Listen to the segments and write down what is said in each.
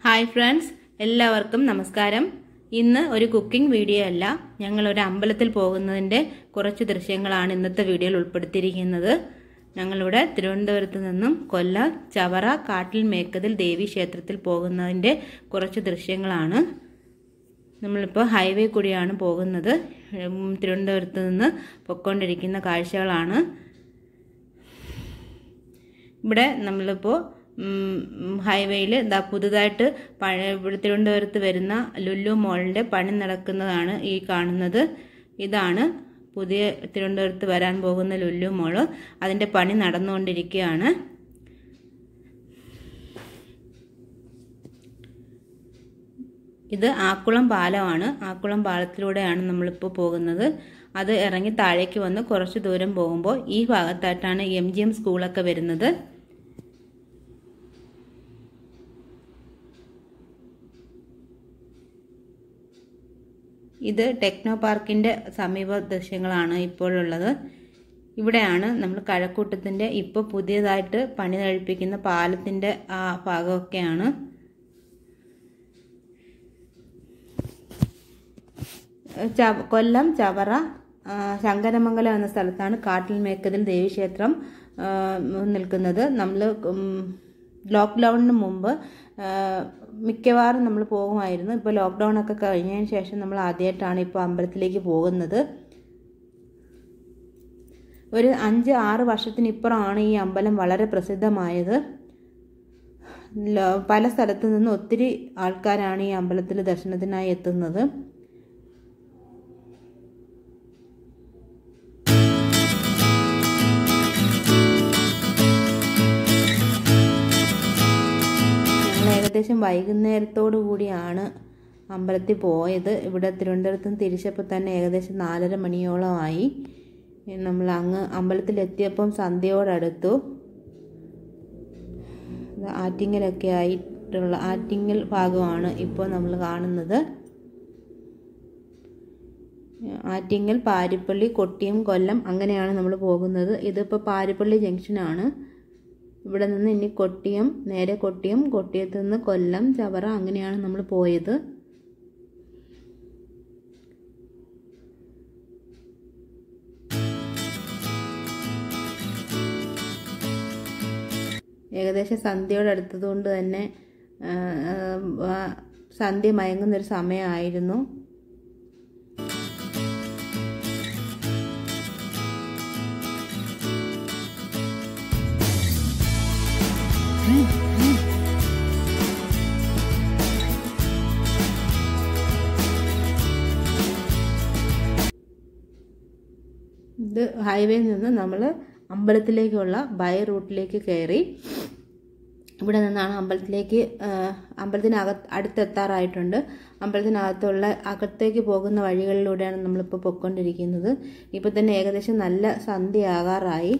hi friends എല്ലാവർക്കും നമസ്കാരം ഇന്ന് ഒരു കുക്കിംഗ് വീഡിയോ അല്ല ഞങ്ങൾ ഒരു അമ്പലത്തിൽ പോകുന്നതിൻ്റെ കുറച്ച് ദൃശ്യങ്ങളാണ് ഇന്നത്തെ വീഡിയോയിൽ ഉൾപ്പെടുത്തിയിരിക്കുന്നത് ഞങ്ങളിവിടെ തിരുവനന്തപുരത്ത് നിന്നും കൊല്ലം ചവറ കാട്ടിൽ മേക്കതിൽ ദേവി ക്ഷേത്രത്തിൽ പോകുന്നതിൻ്റെ കുറച്ച് ദൃശ്യങ്ങളാണ് നമ്മളിപ്പോൾ ഹൈവേ കൂടിയാണ് പോകുന്നത് ഉം, തിരുവനന്തപുരത്ത് നിന്ന് പൊയ്ക്കൊണ്ടിരിക്കുന്ന കാഴ്ചകളാണ് ഇവിടെ നമ്മളിപ്പോൾ ഹൈവേയിൽ ഇതാ പുതുതായിട്ട് പഴയ ഇവിടെ തിരുവനന്തപുരത്ത് വരുന്ന ലുല്ലു മോളിൻ്റെ പണി നടക്കുന്നതാണ് ഈ കാണുന്നത് ഇതാണ് പുതിയ തിരുവനന്തപുരത്ത് വരാൻ പോകുന്ന ലുല്ലു മോള് അതിൻ്റെ പണി നടന്നുകൊണ്ടിരിക്കുകയാണ് ഇത് ആക്കുളം പാലമാണ് ആക്കുളം പാലത്തിലൂടെയാണ് നമ്മളിപ്പോൾ പോകുന്നത് അത് ഇറങ്ങി താഴേക്ക് വന്ന് കുറച്ച് ദൂരം പോകുമ്പോൾ ഈ ഭാഗത്തായിട്ടാണ് എം ജി എം സ്കൂളൊക്കെ വരുന്നത് ഇത് ടെക്നോ പാർക്കിൻ്റെ സമീപ ദൃശ്യങ്ങളാണ് ഇപ്പോഴുള്ളത് ഇവിടെയാണ് നമ്മൾ കഴക്കൂട്ടത്തിൻ്റെ ഇപ്പോൾ പുതിയതായിട്ട് പണി കഴിപ്പിക്കുന്ന പാലത്തിൻ്റെ ആ ഭാഗമൊക്കെയാണ് ചവ- കൊല്ലം ചവറ ആ, ശങ്കരമംഗലം എന്ന സ്ഥലത്താണ് കാട്ടിൽ മേക്കതിൽ ദേവീക്ഷേത്രം ആ, നിൽക്കുന്നത് നമ്മൾ ലോക്ക്ഡൗണിന് മുമ്പ് ആ, മിക്കവാറും നമ്മൾ പോകുമായിരുന്നു ഇപ്പോൾ ലോക്ക്ഡൗൺ ഒക്കെ കഴിഞ്ഞതിന് ശേഷം നമ്മൾ ആദ്യമായിട്ടാണ് ഇപ്പോൾ അമ്പലത്തിലേക്ക് പോകുന്നത് ഒരു അഞ്ച് ആറ് വർഷത്തിനിപ്പുറമാണ് ഈ അമ്പലം വളരെ പ്രസിദ്ധമായത് ലോ- പല സ്ഥലത്തു നിന്ന് ഒത്തിരി ആൾക്കാരാണ് ഈ അമ്പലത്തിൽ ദർശനത്തിനായി എത്തുന്നത് ഞങ്ങൾ ഏകദേശം വൈകുന്നേരത്തോടു കൂടിയാണ് അമ്പലത്തിൽ പോയത് ഇവിടെ തിരുവനന്തപുരത്ത് നിന്ന് തിരിച്ചപ്പോൾ തന്നെ ഏകദേശം നാലര മണിയോളമായി നമ്മൾ അങ്ങ് അമ്പലത്തിലെത്തിയപ്പം സന്ധ്യയോടടുത്തു ഇത് ആറ്റിങ്ങലൊക്കെ ആയിട്ടുള്ള ആറ്റിങ്ങൽ ഭാഗമാണ് ഇപ്പോൾ നമ്മൾ കാണുന്നത് ആറ്റിങ്ങൽ പാരിപ്പള്ളി കൊട്ടിയം കൊല്ലം അങ്ങനെയാണ് നമ്മൾ പോകുന്നത് ഇതിപ്പോൾ പാരിപ്പള്ളി ജംഗ്ഷനാണ് ഇവിടെ നിന്ന് ഇനി കൊട്ടിയം നേരെ കൊട്ടിയം കൊട്ടിയത്ത് നിന്ന് കൊല്ലം ചവറ അങ്ങനെയാണ് നമ്മൾ പോയത് ഏകദേശം സന്ധ്യയോട് അടുത്തതുകൊണ്ട് തന്നെ ആ, ആ, സന്ധ്യ മയങ്ങുന്നൊരു സമയമായിരുന്നു ഇത് ഹൈവേയിൽ നിന്ന് നമ്മൾ അമ്പലത്തിലേക്കുള്ള ബൈ റൂട്ടിലേക്ക് കയറി ഇവിടെ നിന്നാണ് അമ്പലത്തിലേക്ക് ആ, അമ്പലത്തിനകത്ത് അടുത്തെത്താറായിട്ടുണ്ട് അമ്പലത്തിനകത്തുള്ള അകത്തേക്ക് പോകുന്ന വഴികളിലൂടെയാണ് നമ്മളിപ്പോൾ പൊയ്ക്കൊണ്ടിരിക്കുന്നത് ഇപ്പോൾ തന്നെ ഏകദേശം നല്ല സന്ധ്യയാകാറായി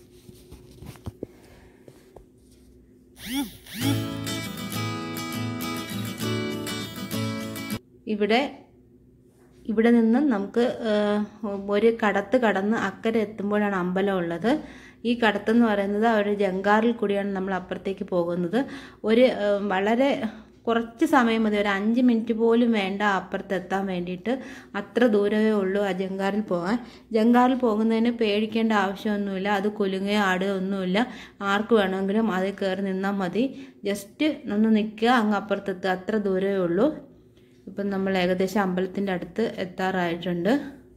ഇവിടെ ഇവിടെ നിന്ന് നമുക്ക് ഏഹ്, ഒരു കടത്ത് കടന്ന് അക്കരെ എത്തുമ്പോഴാണ് അമ്പലം ഉള്ളത് ഈ കടത്തെന്ന് പറയുന്നത് ആ ഒരു ജങ്കാറിൽ കൂടിയാണ് നമ്മൾ അപ്പുറത്തേക്ക് പോകുന്നത് ഒരു ഏഹ്, വളരെ കുറച്ച് സമയം മതി ഒരു അഞ്ച് മിനിറ്റ് പോലും വേണ്ട അപ്പുറത്ത് എത്താൻ വേണ്ടിയിട്ട് അത്ര ദൂരമേ ഉള്ളൂ ആ ജങ്കാറിൽ പോകാൻ ജങ്കാറിൽ പോകുന്നതിന് പേടിക്കേണ്ട ആവശ്യമൊന്നുമില്ല അത് കുലുങ്ങയോ ആടുകയോ ഒന്നുമില്ല ആർക്ക് വേണമെങ്കിലും അതിൽ കയറി നിന്നാൽ മതി ജസ്റ്റ് ഒന്ന് നിൽക്കുക അങ്ങ് അപ്പുറത്തെത്തുക അത്ര ദൂരമേ ഉള്ളൂ ഇപ്പം നമ്മൾ ഏകദേശം അമ്പലത്തിൻ്റെ അടുത്ത് എത്താറായിട്ടുണ്ട്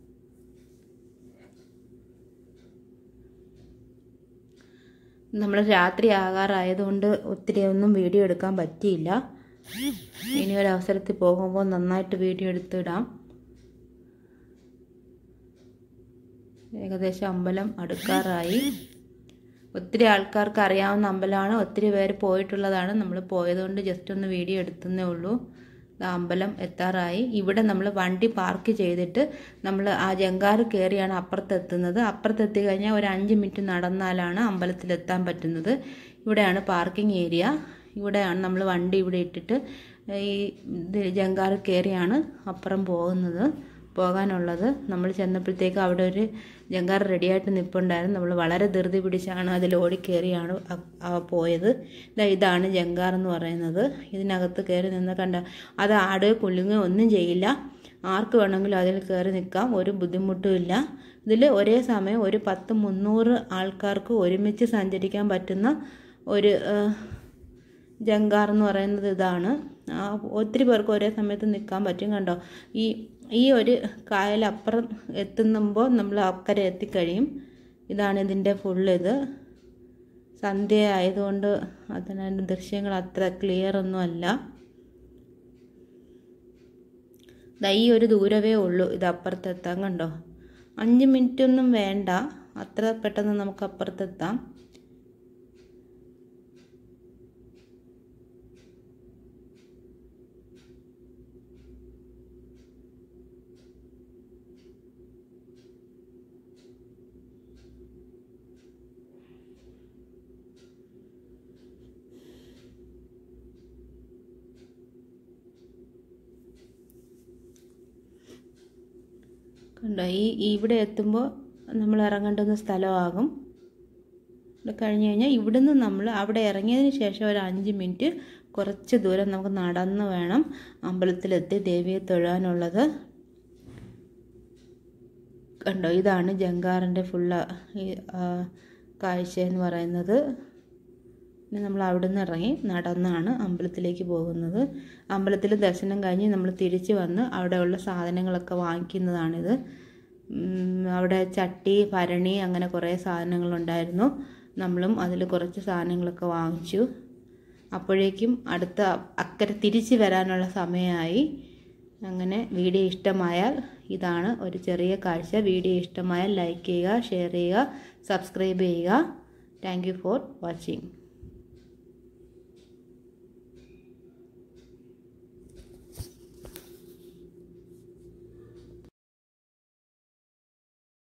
നമ്മൾ രാത്രി ആകാറായതുകൊണ്ട് ഒത്തിരി ഒന്നും വീഡിയോ എടുക്കാൻ പറ്റിയില്ല ഇനി ഒരു അവസരത്തിൽ പോകുമ്പോൾ നന്നായിട്ട് വീഡിയോ എടുത്തിടാം ഏകദേശം അമ്പലം അടുക്കാറായി ഒത്തിരി ആൾക്കാർക്ക് അറിയാവുന്ന അമ്പലമാണ് ഒത്തിരി പേര് പോയിട്ടുള്ളതാണ് നമ്മൾ പോയതുകൊണ്ട് ജസ്റ്റ് ഒന്ന് വീഡിയോ എടുത്തതേ ഉള്ളൂ ദാ അമ്പലം എത്താറായി ഇവിടെ നമ്മൾ വണ്ടി പാർക്ക് ചെയ്തിട്ട് നമ്മൾ ആ ജങ്കാറ് കയറിയാണ് അപ്പുറത്തെത്തുന്നത് അപ്പുറത്തെത്തി കഴിഞ്ഞാൽ ഒരു അഞ്ച് മിനിറ്റ് നടന്നാലാണ് അമ്പലത്തിലെത്താൻ പറ്റുന്നത് ഇവിടെയാണ് പാർക്കിംഗ് ഏരിയ ഇവിടെയാണ് നമ്മൾ വണ്ടി ഇവിടെ ഇട്ടിട്ട് ഈ ഇത് ജങ്കാറ് കയറിയാണ് അപ്പുറം പോകുന്നത് പോകാനുള്ളത് നമ്മൾ ചെന്നപ്പോഴത്തേക്ക് അവിടെ ഒരു ജങ്കാർ റെഡിയായിട്ട് നിൽപ്പുണ്ടായിരുന്നു നമ്മൾ വളരെ ധൃതി പിടിച്ചാണ് അതിൽ ഓടിക്കയറിയാണ് അ- ആ പോയത് ദാ ഇതാണ് ജങ്കാർ എന്ന് പറയുന്നത് ഇതിനകത്ത് കയറി നിന്ന് കണ്ട അത് ആട് കുലുങ്ങുക ഒന്നും ചെയ്യില്ല ആർക്ക് വേണമെങ്കിലും അതിൽ കയറി നിൽക്കാം ഒരു ബുദ്ധിമുട്ടുമില്ല ഇതിൽ ഒരേ സമയം ഒരു പത്ത് മുന്നൂറ് ആൾക്കാർക്ക് ഒരുമിച്ച് സഞ്ചരിക്കാൻ പറ്റുന്ന ഒരു ആ, ജങ്കാർ എന്ന് പറയുന്നത് ഇതാണ് ആ, ഒത്തിരി പേർക്ക് ഒരേ സമയത്ത് നിൽക്കാൻ പറ്റും കണ്ടോ ഈ ഈ ഒരു കായലപ്പുറം എത്തുമ്പോൾ നമ്മൾ അക്കരെ എത്തിക്കഴിയും ഇതാണ് ഇതിൻ്റെ ഫുൾ ഇത് സന്ധ്യ ആയതുകൊണ്ട് അതിൻ്റെ ദൃശ്യങ്ങൾ അത്ര ക്ലിയർ ഒന്നും അല്ല ദാ ഈ ഒരു ദൂരമേ ഉള്ളൂ ഇത് അപ്പുറത്തെത്താൻ കണ്ടോ അഞ്ച് മിനിറ്റ് ഒന്നും വേണ്ട അത്ര പെട്ടെന്ന് നമുക്ക് അപ്പുറത്തെത്താം കണ്ടോ ഈ ഇവിടെ എത്തുമ്പോൾ നമ്മൾ ഇറങ്ങേണ്ടുന്ന സ്ഥലമാകും ഇവിടെ കഴിഞ്ഞ് കഴിഞ്ഞാൽ ഇവിടുന്ന് നമ്മൾ അവിടെ ഇറങ്ങിയതിന് ശേഷം ഒരു അഞ്ച് മിനിറ്റ് കുറച്ച് ദൂരം നമുക്ക് നടന്ന് വേണം അമ്പലത്തിലെത്തി ദേവിയെ തൊഴാനുള്ളത് കണ്ടോ ഇതാണ് ജങ്കാറിൻ്റെ ഫുള്ള് ഈ ആ, കാഴ്ച എന്ന് പറയുന്നത് പിന്നെ നമ്മൾ അവിടെ നിന്ന് ഇറങ്ങി നടന്നാണ് അമ്പലത്തിലേക്ക് പോകുന്നത് അമ്പലത്തിൽ ദർശനം കഴിഞ്ഞ് നമ്മൾ തിരിച്ച് വന്ന് അവിടെയുള്ള സാധനങ്ങളൊക്കെ വാങ്ങിക്കുന്നതാണിത് ഉം, അവിടെ ചട്ടി ഭരണി അങ്ങനെ കുറേ സാധനങ്ങളുണ്ടായിരുന്നു നമ്മളും അതിൽ കുറച്ച് സാധനങ്ങളൊക്കെ വാങ്ങിച്ചു അപ്പോഴേക്കും അടുത്ത അക്കരെ തിരിച്ച് വരാനുള്ള സമയമായി അങ്ങനെ വീഡിയോ ഇഷ്ടമായാൽ ഇതാണ് ഒരു ചെറിയ കാഴ്ച വീഡിയോ ഇഷ്ടമായാൽ ലൈക്ക് ചെയ്യുക ഷെയർ ചെയ്യുക സബ്സ്ക്രൈബ് ചെയ്യുക താങ്ക് യു ഫോർ വാച്ചിങ്